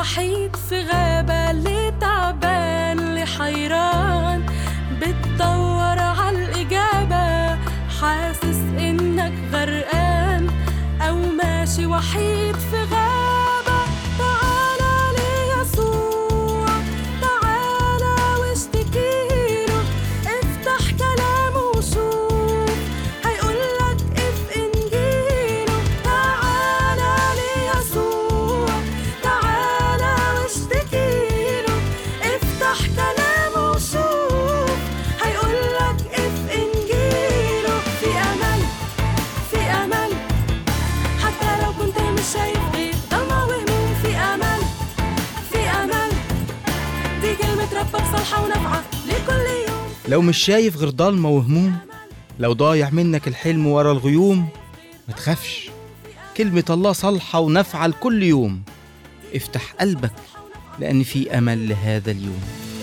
وحيد في غابة اللي تعبان اللي حيران بتدور عالإجابة حاسس إنك غرقان أو ماشي وحيد في غابة تعالى ليسوع تعالى واشتكيله افتح كلامه وشوف هيقولك اف انجيله تعالى ليسوع تعالى واشتكيله افتح كلامه وشوف هيقولك اف انجيله في امل في امل حتى لو كنت مش شايف غير ضلمة وهموم في امل في امل دي كلمة ربك صالحة ونافعة لكل يوم لو مش شايف غير ضلمة وهموم لو ضايع منك الحلم ورا الغيوم ما تخافش كلمة الله صالحة ونافعة لكل يوم افتح قلبك لأن في أمل لهذا اليوم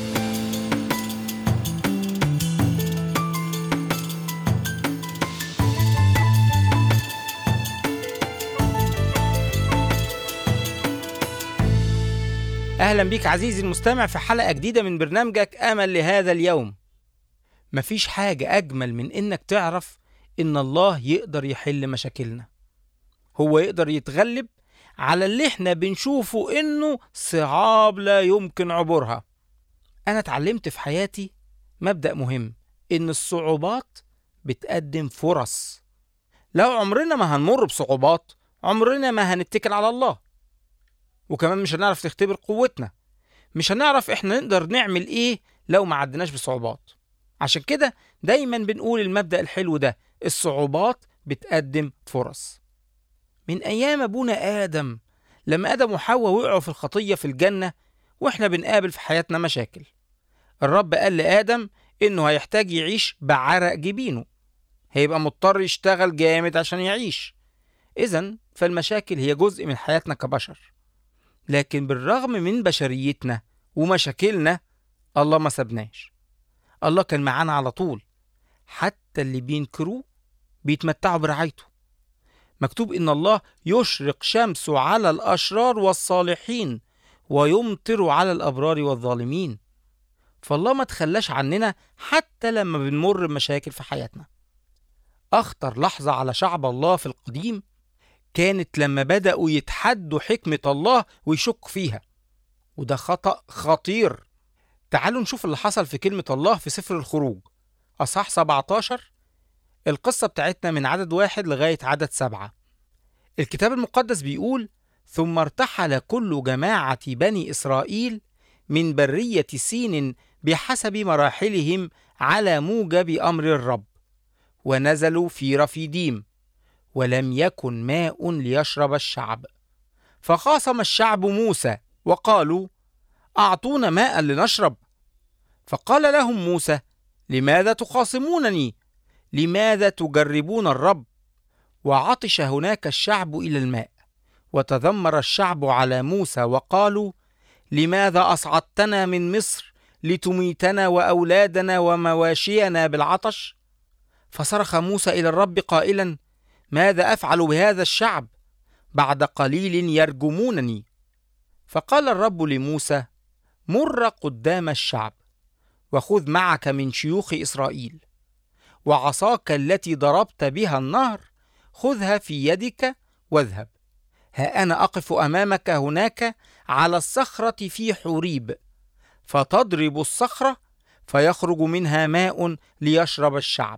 أهلا بيك عزيزي المستمع في حلقة جديدة من برنامجك أمل لهذا اليوم مفيش حاجة أجمل من إنك تعرف إن الله يقدر يحل مشاكلنا هو يقدر يتغلب على اللي احنا بنشوفه إنه صعاب لا يمكن عبورها أنا اتعلمت في حياتي مبدأ مهم إن الصعوبات بتقدم فرص لو عمرنا ما هنمر بصعوبات عمرنا ما هنتكل على الله وكمان مش هنعرف نختبر قوتنا مش هنعرف احنا نقدر نعمل ايه لو ما عدناش بصعوبات عشان كده دايما بنقول المبدأ الحلو ده الصعوبات بتقدم فرص من ايام ابونا ادم لما ادم وحواء وقعوا في الخطية في الجنة واحنا بنقابل في حياتنا مشاكل الرب قال لآدم انه هيحتاج يعيش بعرق جبينه هيبقى مضطر يشتغل جامد عشان يعيش اذا فالمشاكل هي جزء من حياتنا كبشر لكن بالرغم من بشريتنا ومشاكلنا الله ما سبناش الله كان معانا على طول حتى اللي بينكروه بيتمتعوا برعايته مكتوب إن الله يشرق شمسه على الأشرار والصالحين ويمطر على الأبرار والظالمين فالله ما تخلاش عننا حتى لما بنمر بمشاكل في حياتنا أخطر لحظة على شعب الله في القديم كانت لما بدأوا يتحدوا حكمة الله ويشكوا فيها وده خطأ خطير تعالوا نشوف اللي حصل في كلمة الله في سفر الخروج أصحاح 17 القصة بتاعتنا من عدد واحد لغاية عدد سبعة الكتاب المقدس بيقول ثم ارتحل كل جماعة بني إسرائيل من برية سين بحسب مراحلهم على موجب أمر الرب ونزلوا في رفيديم ولم يكن ماء ليشرب الشعب فخاصم الشعب موسى وقالوا اعطونا ماء لنشرب فقال لهم موسى لماذا تخاصمونني لماذا تجربون الرب وعطش هناك الشعب الى الماء وتذمر الشعب على موسى وقالوا لماذا اصعدتنا من مصر لتميتنا واولادنا ومواشينا بالعطش فصرخ موسى الى الرب قائلا ماذا افعل بهذا الشعب بعد قليل يرجمونني فقال الرب لموسى مر قدام الشعب وخذ معك من شيوخ اسرائيل وعصاك التي ضربت بها النهر خذها في يدك واذهب ها انا اقف امامك هناك على الصخره في حوريب فتضرب الصخره فيخرج منها ماء ليشرب الشعب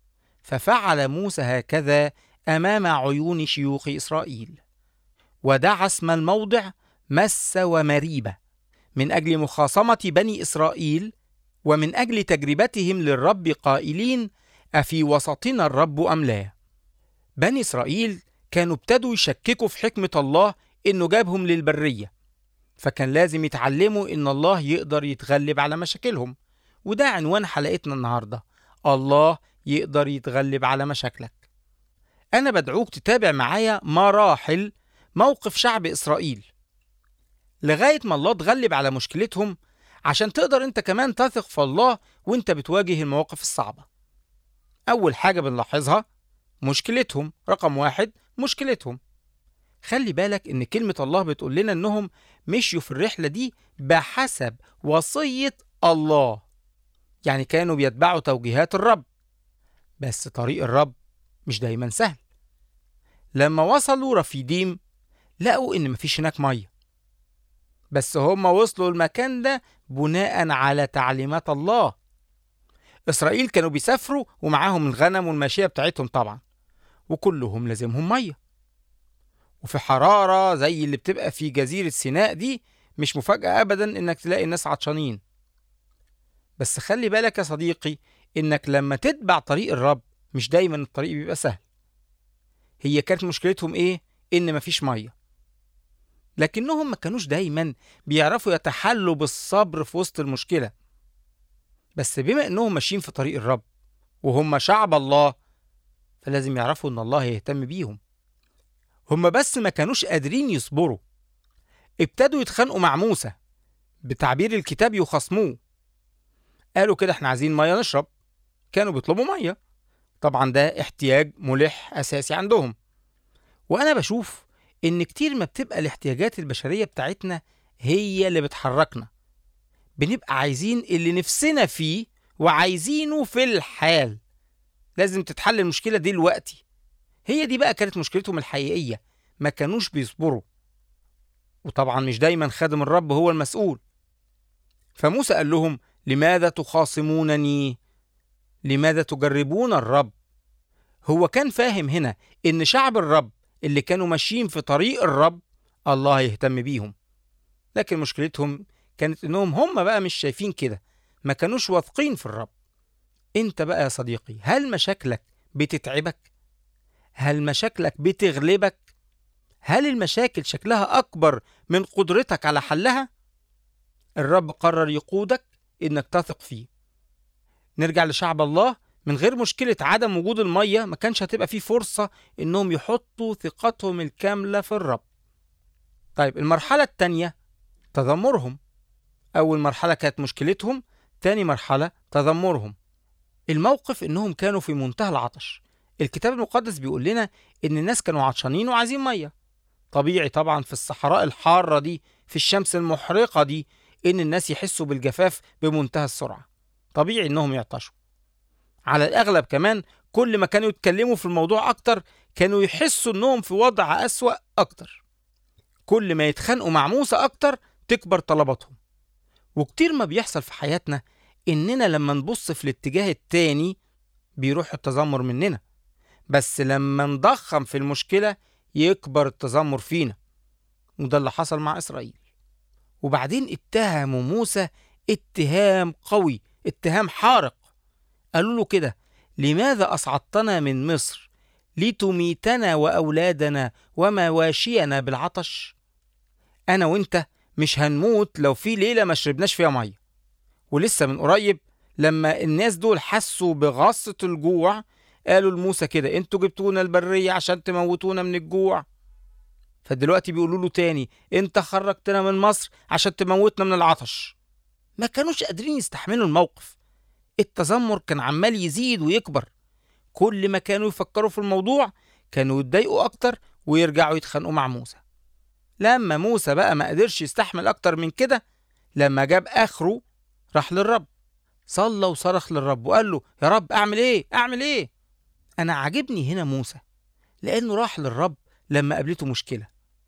ففعل موسى هكذا امام عيون شيوخ اسرائيل ودعا اسم الموضع مس ومريبه من اجل مخاصمه بني اسرائيل ومن اجل تجربتهم للرب قائلين افي وسطنا الرب ام لا بني اسرائيل كانوا ابتدوا يشككوا في حكمه الله انه جابهم للبريه فكان لازم يتعلموا ان الله يقدر يتغلب على مشاكلهم وده عنوان حلقتنا النهارده الله يقدر يتغلب على مشاكلك أنا بدعوك تتابع معايا مراحل موقف شعب إسرائيل لغاية ما الله تغلب على مشكلتهم عشان تقدر أنت كمان تثق في الله وأنت بتواجه المواقف الصعبة أول حاجة بنلاحظها مشكلتهم رقم واحد مشكلتهم خلي بالك إن كلمة الله بتقول لنا إنهم مشيوا في الرحلة دي بحسب وصية الله يعني كانوا بيتبعوا توجيهات الرب بس طريق الرب مش دايما سهل لما وصلوا رفيديم لقوا إن مفيش هناك مية بس هم وصلوا المكان ده بناء على تعليمات الله إسرائيل كانوا بيسافروا ومعاهم الغنم والماشية بتاعتهم طبعا وكلهم لازمهم مية وفي حرارة زي اللي بتبقى في جزيرة سيناء دي مش مفاجأة أبدا إنك تلاقي الناس عطشانين بس خلي بالك يا صديقي إنك لما تتبع طريق الرب مش دايما الطريق بيبقى سهل هي كانت مشكلتهم إيه؟ إن مفيش مية لكنهم ما كانوش دايما بيعرفوا يتحلوا بالصبر في وسط المشكلة بس بما إنهم ماشيين في طريق الرب وهم شعب الله فلازم يعرفوا إن الله يهتم بيهم هم بس ما كانوش قادرين يصبروا ابتدوا يتخانقوا مع موسى بتعبير الكتاب يخاصموه قالوا كده احنا عايزين ميه نشرب كانوا بيطلبوا ميه طبعا ده احتياج ملح اساسي عندهم وانا بشوف ان كتير ما بتبقى الاحتياجات البشريه بتاعتنا هي اللي بتحركنا بنبقى عايزين اللي نفسنا فيه وعايزينه في الحال لازم تتحل المشكله دي دلوقتي هي دي بقى كانت مشكلتهم الحقيقيه ما كانوش بيصبروا وطبعا مش دايما خادم الرب هو المسؤول فموسى قال لهم لماذا تخاصمونني لماذا تجربون الرب هو كان فاهم هنا ان شعب الرب اللي كانوا ماشيين في طريق الرب الله يهتم بيهم لكن مشكلتهم كانت انهم هم بقى مش شايفين كده ما كانوش واثقين في الرب انت بقى يا صديقي هل مشاكلك بتتعبك هل مشاكلك بتغلبك هل المشاكل شكلها اكبر من قدرتك على حلها الرب قرر يقودك انك تثق فيه نرجع لشعب الله من غير مشكلة عدم وجود المية ما كانش هتبقى فيه فرصة انهم يحطوا ثقتهم الكاملة في الرب طيب المرحلة التانية تذمرهم أول مرحلة كانت مشكلتهم تاني مرحلة تذمرهم الموقف انهم كانوا في منتهى العطش الكتاب المقدس بيقول لنا ان الناس كانوا عطشانين وعايزين ميه طبيعي طبعا في الصحراء الحارة دي في الشمس المحرقة دي ان الناس يحسوا بالجفاف بمنتهى السرعة طبيعي انهم يعطشوا على الاغلب كمان كل ما كانوا يتكلموا في الموضوع اكتر كانوا يحسوا انهم في وضع اسوأ اكتر كل ما يتخانقوا مع موسى اكتر تكبر طلباتهم وكتير ما بيحصل في حياتنا اننا لما نبص في الاتجاه التاني بيروح التذمر مننا بس لما نضخم في المشكلة يكبر التذمر فينا وده اللي حصل مع إسرائيل وبعدين اتهموا موسى اتهام قوي اتهام حارق قالوا له كده لماذا أصعدتنا من مصر لتميتنا وأولادنا ومواشينا بالعطش أنا وإنت مش هنموت لو في ليلة ما شربناش فيها مية ولسه من قريب لما الناس دول حسوا بغصة الجوع قالوا لموسى كده انتوا جبتونا البرية عشان تموتونا من الجوع فدلوقتي بيقولوا له تاني انت خرجتنا من مصر عشان تموتنا من العطش ما كانوش قادرين يستحملوا الموقف التذمر كان عمال يزيد ويكبر كل ما كانوا يفكروا في الموضوع كانوا يتضايقوا اكتر ويرجعوا يتخانقوا مع موسى لما موسى بقى ما قدرش يستحمل اكتر من كده لما جاب اخره راح للرب صلى وصرخ للرب وقال له يا رب اعمل ايه اعمل ايه انا عاجبني هنا موسى لانه راح للرب لما قابلته مشكله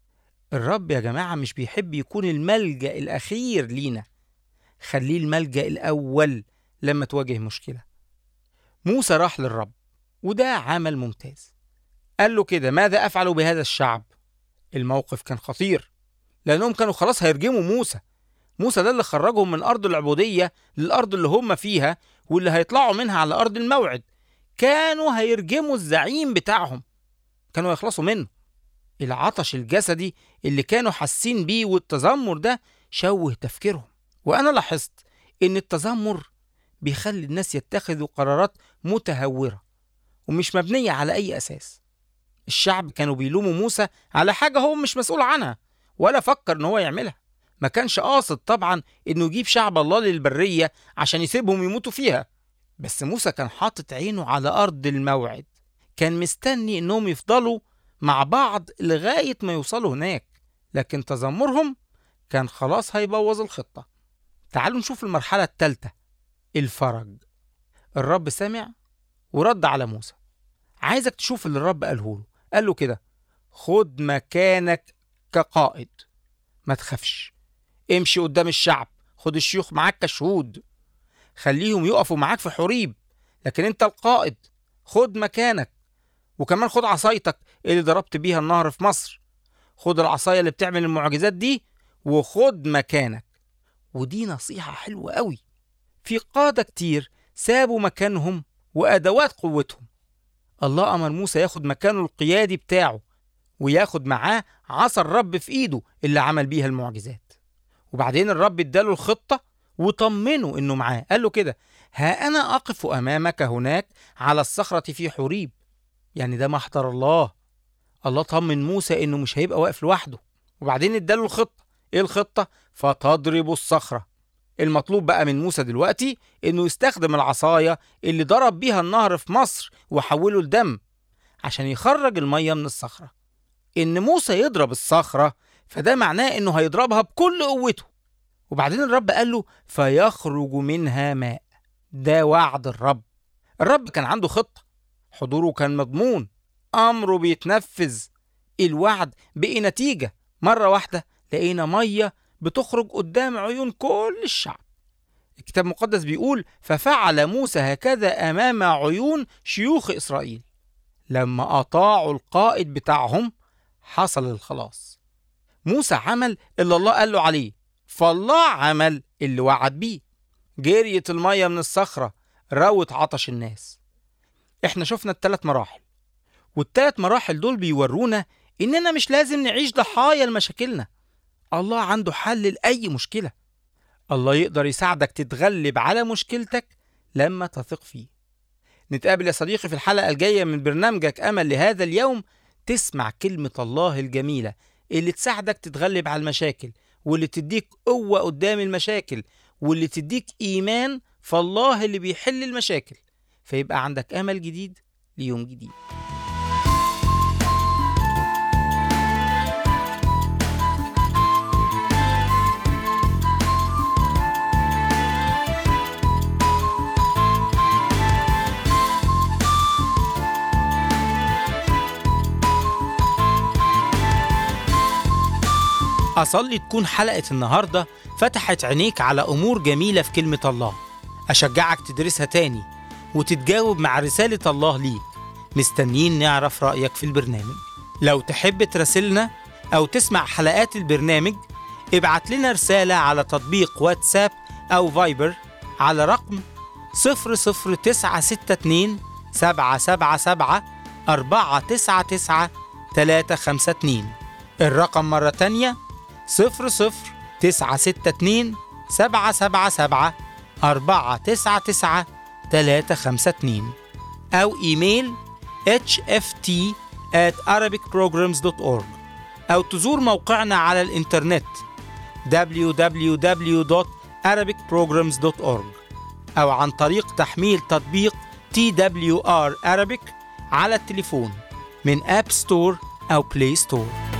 الرب يا جماعه مش بيحب يكون الملجا الاخير لينا خليه الملجا الاول لما تواجه مشكله موسى راح للرب وده عمل ممتاز قال له كده ماذا افعل بهذا الشعب الموقف كان خطير لانهم كانوا خلاص هيرجموا موسى موسى ده اللي خرجهم من ارض العبوديه للارض اللي هم فيها واللي هيطلعوا منها على ارض الموعد كانوا هيرجموا الزعيم بتاعهم كانوا يخلصوا منه العطش الجسدي اللي كانوا حاسين بيه والتذمر ده شوه تفكيرهم وانا لاحظت ان التذمر بيخلي الناس يتخذوا قرارات متهوره ومش مبنيه على اي اساس الشعب كانوا بيلوموا موسى على حاجه هو مش مسؤول عنها ولا فكر ان هو يعملها ما كانش قاصد طبعا انه يجيب شعب الله للبريه عشان يسيبهم يموتوا فيها بس موسى كان حاطط عينه على ارض الموعد كان مستني انهم يفضلوا مع بعض لغاية ما يوصلوا هناك لكن تذمرهم كان خلاص هيبوظ الخطة تعالوا نشوف المرحلة الثالثة الفرج الرب سمع ورد على موسى عايزك تشوف اللي الرب قاله له قال له كده خد مكانك كقائد ما تخافش امشي قدام الشعب خد الشيوخ معاك كشهود خليهم يقفوا معاك في حريب لكن انت القائد خد مكانك وكمان خد عصايتك اللي ضربت بيها النهر في مصر خد العصاية اللي بتعمل المعجزات دي وخد مكانك ودي نصيحة حلوة قوي في قادة كتير سابوا مكانهم وأدوات قوتهم الله أمر موسى ياخد مكانه القيادي بتاعه وياخد معاه عصا الرب في إيده اللي عمل بيها المعجزات وبعدين الرب اداله الخطة وطمنه إنه معاه قال له كده ها أنا أقف أمامك هناك على الصخرة في حريب يعني ده محضر الله الله طمن موسى إنه مش هيبقى واقف لوحده وبعدين اداله الخطة إيه الخطة؟ فتضرب الصخرة المطلوب بقى من موسى دلوقتي إنه يستخدم العصاية اللي ضرب بيها النهر في مصر وحوله لدم عشان يخرج المية من الصخرة إن موسى يضرب الصخرة فده معناه إنه هيضربها بكل قوته وبعدين الرب قال له فيخرج منها ماء ده وعد الرب الرب كان عنده خطة حضوره كان مضمون أمره بيتنفذ الوعد بقي نتيجة مرة واحدة لقينا مية بتخرج قدام عيون كل الشعب الكتاب المقدس بيقول ففعل موسى هكذا أمام عيون شيوخ إسرائيل لما أطاعوا القائد بتاعهم حصل الخلاص موسى عمل اللي الله قال له عليه فالله عمل اللي وعد بيه جريت المية من الصخرة روت عطش الناس احنا شفنا الثلاث مراحل والثلاث مراحل دول بيورونا اننا مش لازم نعيش ضحايا لمشاكلنا الله عنده حل لأي مشكلة الله يقدر يساعدك تتغلب على مشكلتك لما تثق فيه نتقابل يا صديقي في الحلقة الجاية من برنامجك أمل لهذا اليوم تسمع كلمة الله الجميلة اللي تساعدك تتغلب على المشاكل واللي تديك قوة قدام المشاكل واللي تديك إيمان فالله اللي بيحل المشاكل فيبقى عندك أمل جديد ليوم جديد أصلي تكون حلقة النهاردة فتحت عينيك على أمور جميلة في كلمة الله أشجعك تدرسها تاني وتتجاوب مع رسالة الله ليك مستنيين نعرف رأيك في البرنامج لو تحب تراسلنا أو تسمع حلقات البرنامج ابعت لنا رسالة على تطبيق واتساب أو فايبر على رقم 00962 777 499 352 الرقم مرة تانية صفر صفر تسعة ستة اتنين سبعة سبعة سبعة أربعة تسعة تسعة تلاتة خمسة اتنين أو إيميل hft at arabicprograms.org أو تزور موقعنا على الإنترنت www.arabicprograms.org أو عن طريق تحميل تطبيق TWR Arabic على التليفون من أب ستور أو بلاي ستور